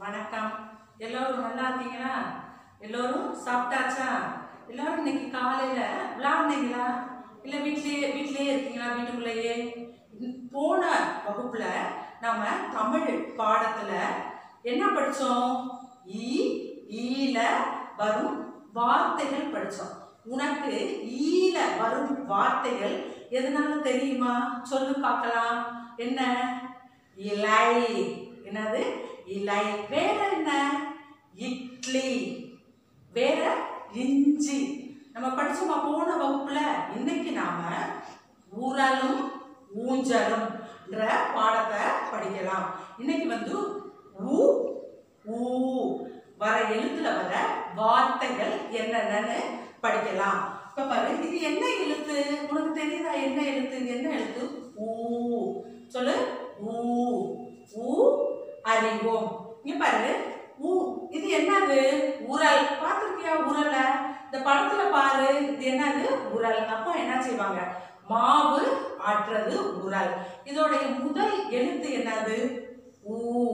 வணக்கம் எல்லோரும் நல்லா இருக்கீங்களா எல்லோரும் சாப்பிட்டாச்சா எல்லாரும் இன்னைக்கு காலையில விளையாடுனீங்களா இல்ல வீட்லயே வீட்லயே இருக்கீங்களா வீட்டுக்குள்ளேயே இன்- போன வகுப்புல நாம தமிழ் பாடத்துல என்ன படிச்சோம் ஈ ஈல வரும் வார்த்தைகள் படிச்சோம் உனக்கு ஈல வரும் வார்த்தைகள் எதனால தெரியுமா சொல்லு பார்க்கலாம் என்ன இலை என்னது இலை வேற என்ன இட்லி வேற இஞ்சி நம்ம படிச்சோமா போன வகுப்புல இன்னைக்கு நாம ஊரலும் ஊஞ்சலும்ன்ற பாடத்தை படிக்கலாம் இன்னைக்கு வந்து ஊ ஊ வர எழுத்துல வர வார்த்தைகள் என்னென்னு படிக்கலாம் இப்ப பாரு இது என்ன எழுத்து உனக்கு தெரியுதா என்ன எழுத்து இது என்ன எழுத்து ஊ சொல்லு ஊ ஊ அறிவோம் இங்க பாரு ஊ இது என்னது உரல் பார்த்திருக்கியா உரல இந்த படத்துல பாரு இது என்னது உரல் அப்பா என்ன செய்வாங்க மாவு ஆட்டுறது உரல் இதோடைய முதல் எழுத்து என்னது ஊ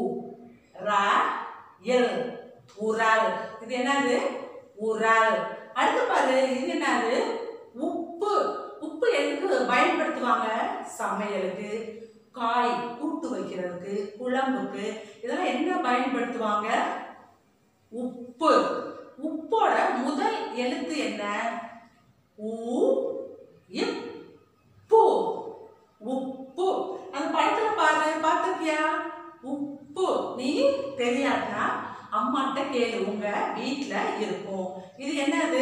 ர எல் உரல் இது என்னது உரல் அடுத்து பாரு இது என்னது உப்பு உப்பு எதுக்கு பயன்படுத்துவாங்க சமையலுக்கு காய் கூட்டு வைக்கிறதுக்கு குழம்புக்கு இதெல்லாம் என்ன பயன்படுத்துவாங்க உப்பு உப்போட முதல் எழுத்து என்ன ஊ இப் பூ உப்பு அந்த படத்துல பாரு பார்த்திருக்கியா உப்பு நீ தெரியாதுன்னா அம்மாட்ட கேளு உங்க வீட்ல இருக்கும் இது என்னது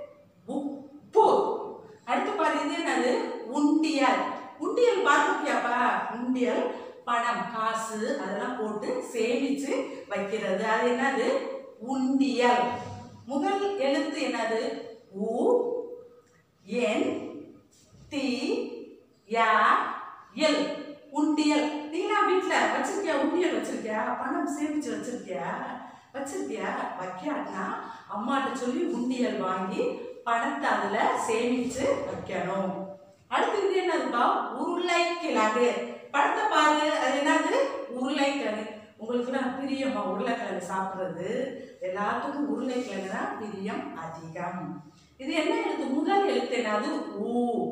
உப்பு அடுத்து பாரு இது என்னது உண்டியல் உண்டியல் பார்த்துருக்கியாப்பா உண்டியல் பணம் காசு அதெல்லாம் போட்டு சேமிச்சு வைக்கிறது அது என்னது உண்டியல் முதல் எழுத்து என்னது உ என் தி யா எல் உண்டியல் நீங்களா வீட்ல வச்சிருக்கியா உண்டியல் வச்சிருக்கியா பணம் சேமிச்சு வச்சிருக்கியா வச்சிருக்கியா வைக்காட்டினா அம்மாட்ட சொல்லி உண்டியல் வாங்கி பணத்தை அதுல சேமிச்சு வைக்கணும் அடுத்து இது என்னதுப்பா உருளைக்கிழங்கு படத்தை பாரு அது என்னது உருளைக்கிழங்கு உங்களுக்கு தான் பிரியமா உருளைக்கிழங்கு சாப்பிட்றது எல்லாத்துக்கும் உருளைக்கிழங்கு தான் பிரியம் அதிகம் இது என்ன எழுத்து முதல் எழுத்து என்னது ஊ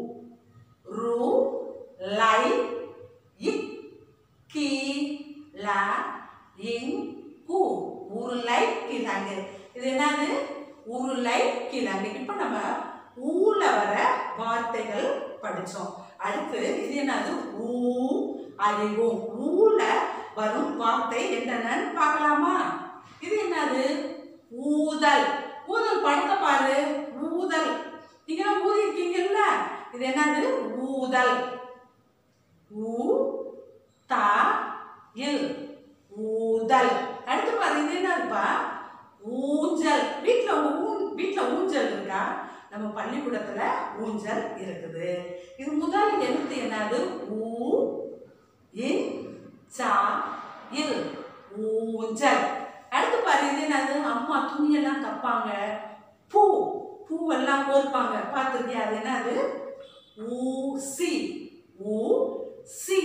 ரு லை இக் கி ல இங் கு உருளை கிழங்கு இது என்னது உருளை கிழங்கு இப்போ நம்ம ஊல வர வார்த்தைகள் படிச்சோம் அடுத்து இது என்னது ஊ அறிவோம் ஊல வரும் வார்த்தை என்னென்னு பார்க்கலாமா இது என்னது ஊதல் ஊதல் படத்தை பாரு ஊதல் நீங்க ஊதி இருக்கீங்கல்ல இது என்னது ஊதல் ஊ த இல் ஊதல் அடுத்து பாரு இது என்னதுப்பா ஊஞ்சல் வீட்ல ஊ வீட்ல ஊஞ்சல் இருக்கா நம்ம பள்ளிக்கூடத்துல ஊஞ்சல் இருக்குது இது முதல் எழுத்து என்னது ஊ இன் சா இல் ஊஞ்சல் அடுத்து பாரு இது என்னது அம்மா துணியெல்லாம் தப்பாங்க பூ பூவெல்லாம் கோர்ப்பாங்க பார்த்துருக்கியா அது என்னது ஊசி ஊ சி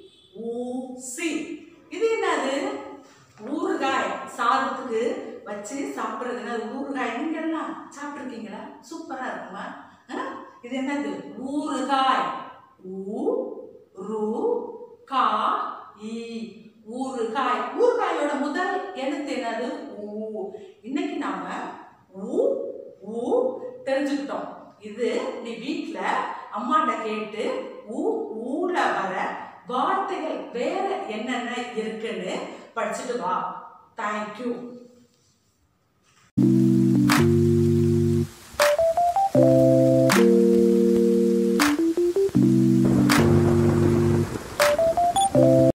ஊசி இது என்னது ஊறுகாய் சாதத்துக்கு வச்சு சாப்பிட்றது என்னது ஊறுகாய் நீங்கெல்லாம் சாப்பிட்ருக்கீங்களா சூப்பராக இருக்குமா ஆ? இது என்னது ஊறுகாய் ஊ ரு கா இ ஊறுகாய் ஊறுகாயோட முதல் எழுத்து என்னது ஊ இன்னைக்கு நாம ஊ ஊ தெரிஞ்சுக்கிட்டோம் இது நீ வீட்ல அம்மாட்ட கேட்டு ஊ ஊல வர வார்த்தைகள் வேற என்னென்ன இருக்குன்னு படிச்சுட்டு வா தேங்க்யூ